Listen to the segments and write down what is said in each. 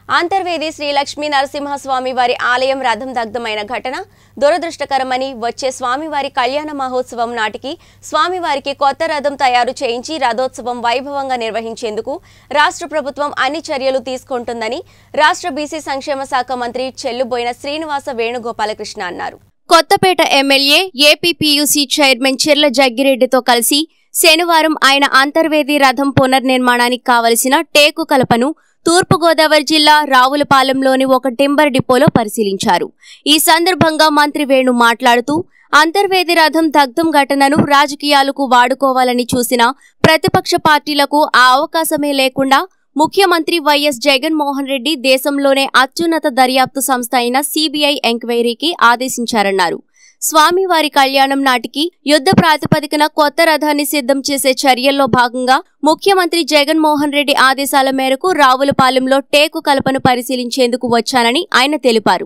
అంతర్వేది శ్రీ లక్ష్మీ నరసింహస్వామి వారి ఆలయం రథం దగ్ధమైన ఘటన దురదృష్టకరమని వచ్చే స్వామివారి కళ్యాణ మహోత్సవం నాటికి స్వామివారికి కొత్త రథం తయారు చేయించి రథోత్సవం వైభవంగా నిర్వహించేందుకు రాష్ట్ర ప్రభుత్వం అన్ని చర్యలు తీసుకుంటుందని రాష్ట్ర బీసీ సంక్షేమ శాఖ మంత్రి చెల్లుబోయిన శ్రీనివాస వేణుగోపాలకృష్ణ అన్నారు Kothapeta MLA APPUC chairman Chirla జగ్గిరెడ్డితో కలిసి శనివారం ఆయన అంతర్వేది రథం పునర్నిర్మాణానికి కావలసిన టేకు కలపను తూర్పుగోదావరి జిల్లా రావులపాలెంలోని ఒక టింబర్ డిపోలో పరిశీలించారు ఈ సందర్భంగా మంత్రి వేణు మాట్లాడుతూ అంతర్వేది రథం దగ్ధం ఘటనను రాజకీయాలకు వాడుకోవాలని చూసిన ప్రతిపక్ష పార్టీలకు ఆ అవకాశమే లేకుండా ముఖ్యమంత్రి వైఎస్ జగన్మోహన్ రెడ్డి దేశంలోనే అత్యున్నత దర్యాప్తు సంస్థ అయిన సిబిఐ ఎంక్వైరీకి ఆదేశించారన్నారు స్వామివారి కళ్యాణం నాటికి యుద్ధ ప్రాతిపదికన కొత్త రథాన్ని సిద్ధం చేసే చర్యల్లో భాగంగా ముఖ్యమంత్రి జగన్మోహన్ రెడ్డి ఆదేశాల మేరకు రావులపాలెంలో టేకు కలపను పరిశీలించేందుకు వచ్చానని ఆయన తెలిపారు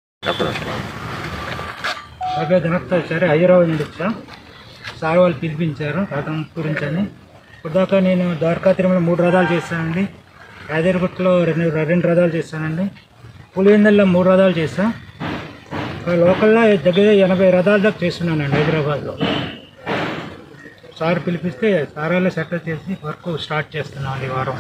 అబ్బాయి దినప్తా వచ్చారు హైదరాబాద్ నుండి వచ్చా సార్ వాళ్ళు పిలిపించారు రథం గురించి అని ఇప్పటిదాకా నేను ద్వారకా తిరుమల మూడు రథాలు చేశానండి యాదగిరిగుట్టలో రెండు రెండు రథాలు చేశానండి పులివెందుల్లో మూడు రథాలు చేశా ఇక్కడ లోకల్లో దగ్గర ఎనభై రథాల దాకా చేస్తున్నానండి హైదరాబాద్లో సార్ పిలిపిస్తే సార్ వాళ్ళే సెటిల్ చేసి వర్క్ స్టార్ట్ చేస్తున్నాం ఈ వారం